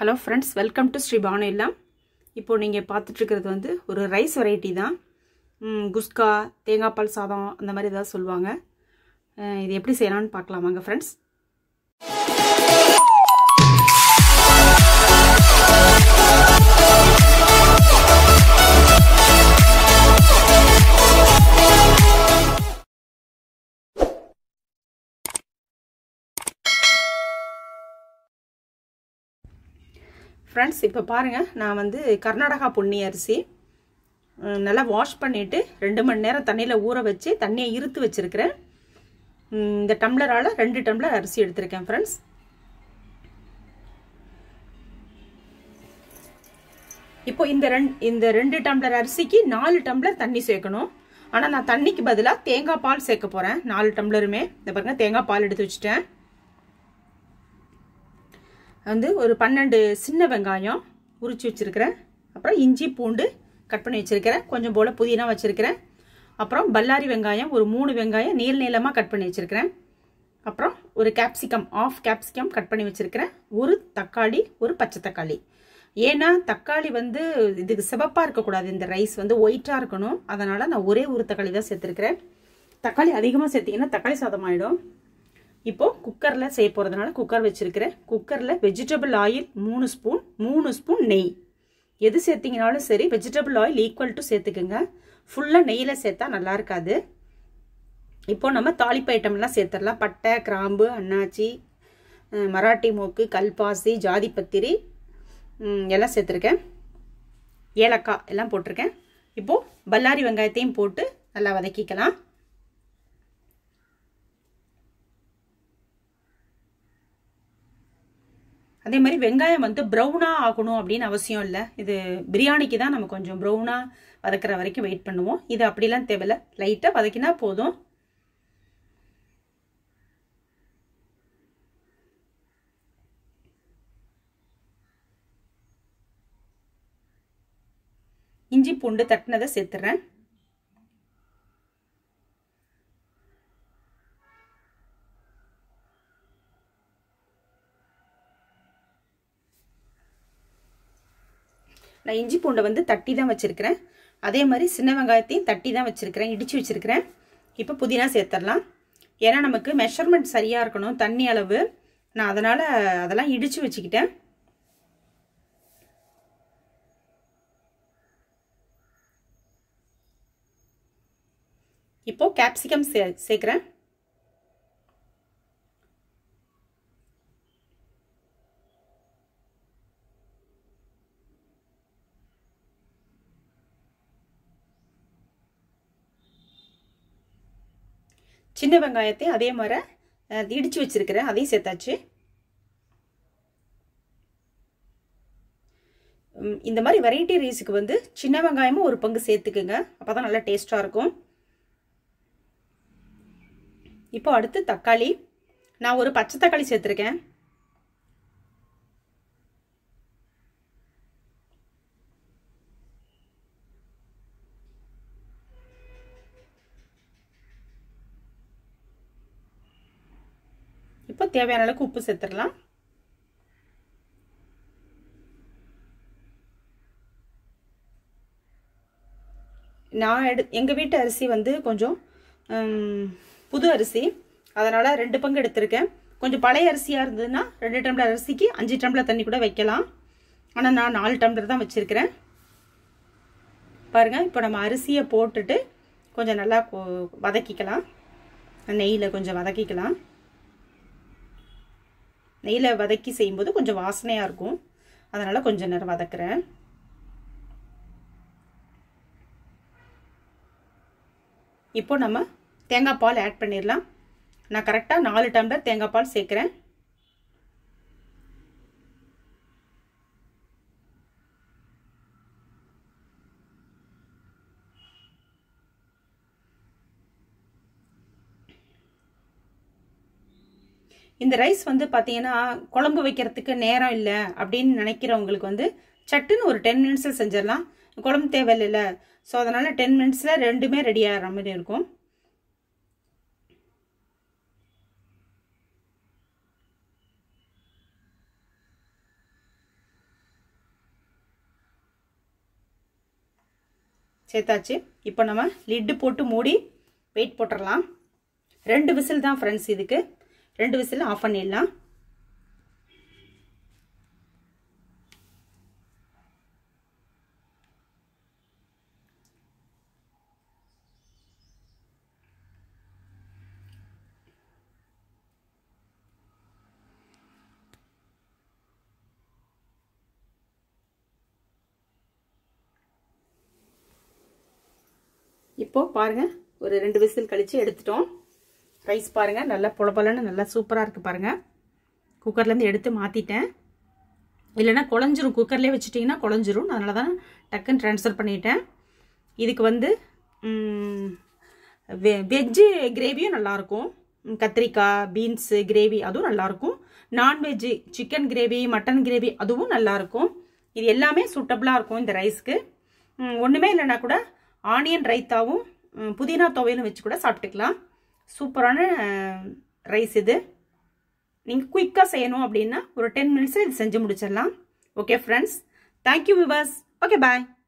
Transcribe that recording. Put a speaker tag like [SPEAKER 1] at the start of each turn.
[SPEAKER 1] hello friends welcome to Shri Bhanu இல்லம் இப்போது நீங்கள் பார்த்துட்ருக்கிறது வந்து ஒரு ரைஸ் வெரைட்டி தான் ம், குஸ்கா தேங்காய் பால் சாதம் அந்த மாதிரி ஏதாவது சொல்லுவாங்க அஹ், இது எப்படி செய்யலாம்னு பார்க்கலாம் வாங்க ஃப்ரெண்ட்ஸ் ஃப்ரெண்ட்ஸ் இப்போ பாருங்கள் நான் வந்து கர்நாடகா பொன்னி அரிசி ம், நல்லா வாஷ் பண்ணிவிட்டு ரெண்டு மணி நேரம் தண்ணியில் ஊற வச்சு தண்ணியை இருத்து வச்சுருக்கிறேன் ம், இந்த டம்ளரால் ரெண்டு டம்ளர் அரிசி எடுத்திருக்கேன் ஃப்ரெண்ட்ஸ் இப்போ இந்த ரெண்டு இந்த ரெண்டு டம்ளர் அரிசிக்கு நாலு டம்ளர் தண்ணி சேர்க்கணும் ஆனால் நான் தண்ணிக்கு பதிலாக தேங்காய் பால் சேர்க்க போகிறேன் நாலு டம்ளருமே இந்த பாருங்க தேங்காய் பால் எடுத்து வச்சுட்டேன் வந்து ஒரு பன்னெண்டு சின்ன வெங்காயம் உரிச்சு வச்சுருக்கிறேன் அப்புறம் இஞ்சி பூண்டு கட் பண்ணி வச்சுருக்கிறேன் கொஞ்சம் போல் புதினா வச்சுருக்கிறேன் அப்புறம் பல்லாரி வெங்காயம் ஒரு மூணு வெங்காயம் நீள் நீளமாக கட் பண்ணி வச்சுருக்கிறேன் அப்புறம் ஒரு கேப்சிகம் ஆஃப் கேப்சிகம் கட் பண்ணி வச்சுருக்கிறேன் ஒரு தக்காளி ஒரு பச்சை தக்காளி ஏன்னா தக்காளி வந்து இதுக்கு சிவப்பாக இருக்கக்கூடாது இந்த ரைஸ் வந்து ஒயிட்டாக இருக்கணும் அதனால் நான் ஒரே ஒரு தக்காளி தான் சேர்த்துருக்கிறேன் தக்காளி அதிகமாக சேர்த்திங்கன்னா தக்காளி சாதம் ஆகிடும் இப்போ குக்கரில் செய்ய போகிறதுனால குக்கர் வச்சுருக்கிறேன் குக்கரில் வெஜிடபிள் ஆயில் மூணு ஸ்பூன் மூணு ஸ்பூன் நெய் எது சேர்த்திங்கனாலும் சரி வெஜிடபிள் ஆயில் ஈக்குவல் டு சேர்த்துக்குங்க ஃபுல்லாக நெய்யில் சேர்த்தா நல்லா இருக்காது இப்போ நம்ம தாளிப்பு ஐட்டம்லாம் சேர்த்துடலாம் பட்டை கிராம்பு அன்னாச்சி அஹ், மராட்டி மூக்கு கல்பாசி ஜாதிப்பத்திரி ம், எல்லாம் சேர்த்துருக்கேன் ஏலக்காய் எல்லாம் போட்டிருக்கேன் இப்போது பல்லாரி வெங்காயத்தையும் போட்டு நல்லா வதக்கிக்கலாம் அதே மாதிரி வெங்காயம் வந்து ப்ரௌனாக ஆகணும் அப்படின்னு அவசியம் இல்லை இது பிரியாணிக்கு தான் நம்ம கொஞ்சம் ப்ரௌனாக வதக்கிற வரைக்கும் வெயிட் பண்ணுவோம் இது அப்படிலாம் தேவையில்ல லைட்டாக வதக்கினா போதும் இஞ்சி பூண்டு தட்டினதை சேர்த்துறேன் நான் இஞ்சி பூண்டை வந்து தட்டி தான் வச்சுருக்கிறேன் அதே மாதிரி சின்ன வெங்காயத்தையும் தட்டி தான் வச்சுருக்கிறேன் இடித்து வச்சுருக்கிறேன் இப்போ புதினா சேர்த்துடலாம் ஏன்னா நமக்கு மெஷர்மெண்ட் சரியாக இருக்கணும் தண்ணி அளவு நான் அதனால் அதெல்லாம் இடித்து வச்சுக்கிட்டேன் இப்போ கேப்சிகம் சே சேர்க்குறேன் சின்ன வெங்காயத்தை அதே மாதிரி இடித்து வச்சுருக்கிறேன் அதையும் சேர்த்தாச்சு இந்த மாதிரி வெரைட்டி ரைஸுக்கு வந்து சின்ன வெங்காயமும் ஒரு பங்கு சேர்த்துக்குங்க அப்போ தான் நல்லா டேஸ்ட்டாக இருக்கும் இப்போ அடுத்து தக்காளி நான் ஒரு பச்சை தக்காளி சேர்த்துருக்கேன் இப்போ தேவையான அளவுக்கு உப்பு சேர்த்துடலாம் நான் எடு எங்கள் வீட்டு அரிசி வந்து கொஞ்சம் புது அரிசி அதனால் ரெண்டு பங்கு எடுத்திருக்கேன் கொஞ்சம் பழைய அரிசியாக இருந்ததுன்னா ரெண்டு டம்ளர் அரிசிக்கு அஞ்சு டம்ளர் தண்ணி கூட வைக்கலாம் ஆனால் நான் நாலு டம்ளர் தான் வச்சுருக்கிறேன் பாருங்கள் இப்போ நம்ம அரிசியை போட்டுட்டு கொஞ்சம் நல்லா வதக்கிக்கலாம் நெய்யில் கொஞ்சம் வதக்கிக்கலாம் நெய்யில் வதக்கி செய்யும்போது கொஞ்சம் வாசனையாக இருக்கும் அதனால் கொஞ்சம் நேரம் வதக்குறேன் இப்போ நம்ம தேங்காய் பால் ஆட் பண்ணிடலாம் நான் கரெக்டாக நாலு டம்ளர் தேங்காய் பால் சேர்க்குறேன் இந்த ரைஸ் வந்து பார்த்தீங்கன்னா குழம்பு வைக்கிறதுக்கு நேரம் இல்லை அப்படின்னு நினைக்கிறவங்களுக்கு வந்து சட்டுன்னு ஒரு டென் மினிட்ஸில் செஞ்சிடலாம் குழம்பு தேவையில்லைல்ல ஸோ அதனால் டென் மினிட்ஸில் ரெண்டுமே ரெடி ஆகிற மாதிரி இருக்கும் சேர்த்தாச்சு இப்போ நம்ம லிட்டு போட்டு மூடி வெயிட் போட்டுடலாம் ரெண்டு விசில் தான் ஃப்ரெண்ட்ஸ் இதுக்கு ரெண்டு விசில் ஆஃப் பண்ணிடலாம் இப்போ பாருங்க ஒரு ரெண்டு விசில் கழிச்சு எடுத்துட்டோம் ரைஸ் பாருங்க நல்லா புலப்பலன்னு நல்லா சூப்பராக இருக்கு பாருங்க குக்கர்லேருந்து எடுத்து மாற்றிட்டேன் இல்லைன்னா குழஞ்சிரும் குக்கர்லேயே வச்சுட்டிங்கன்னா குழஞ்சிரும் அதனால தான் டக்குன்னு ட்ரான்ஸ்ஃபர் பண்ணிட்டேன் இதுக்கு வந்து வெ வெஜ்ஜு கிரேவியும் நல்லாயிருக்கும் கத்திரிக்காய் பீன்ஸு கிரேவி அதுவும் நல்லாயிருக்கும் non veg chicken gravy mutton gravy அதுவும் நல்லாயிருக்கும் இது எல்லாமே சூட்டபிளாக இருக்கும் இந்த ரைஸ்க்கு ஒன்றுமே இல்லைன்னா கூட ஆனியன் ரைத்தாவும் புதினா துவையலும் வச்சு கூட சாப்பிட்டுக்கலாம் சூப்பரான ரைஸ் இது நீங்கள் குயிக்காக செய்யணும் அப்படின்னா ஒரு டென் மினிட்ஸில் இது செஞ்சு முடிச்சிடலாம் ஓகே ஃப்ரெண்ட்ஸ் தேங்க்யூ விவாஸ் ஓகே பாய்